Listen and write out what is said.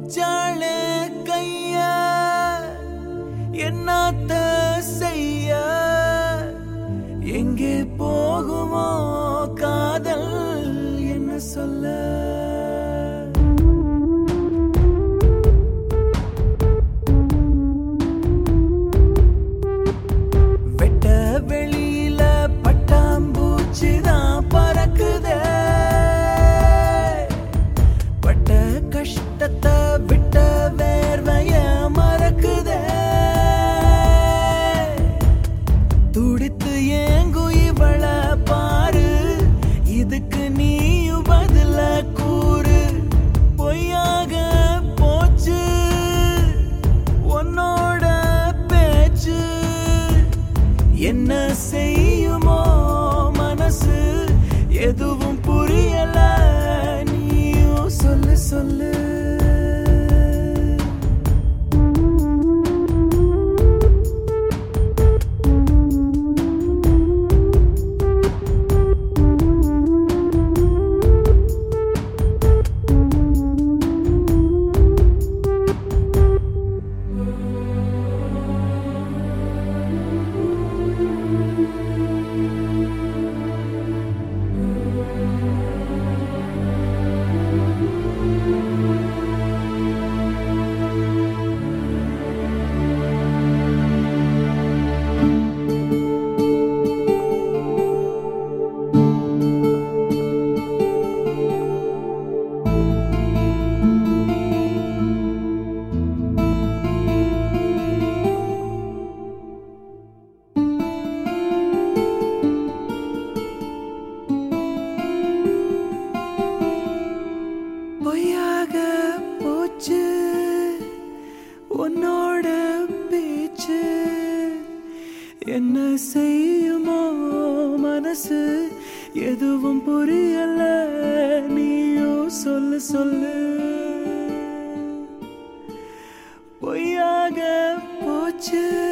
புடிச்சாளே கைய என்னத்த செய்ய எங்கே போகுமோ காதல் என்ன சொல்ல வெட்ட வெளியில பட்டாம்பூச்சி தான் பறக்குதே பட்ட கஷ்டத்தை விட்ட வேர்வைய மறக்குதே துடித்து ஏங்கு இவள பாரு இதுக்கு நீயும் பதில கூறு பொய்யாக போச்சு உன்னோட பேச்சு என்ன செய்யுமோ மனசு எதுவும் புரியல நீயும் சொல்லு சொல்லு பொய்யாக போச்சு உன்னோட பேச்சு என்ன செய்யுமோ மனசு எதுவும் புரியல நீயோ சொல்லு சொல்லு பொய்யாக போச்சு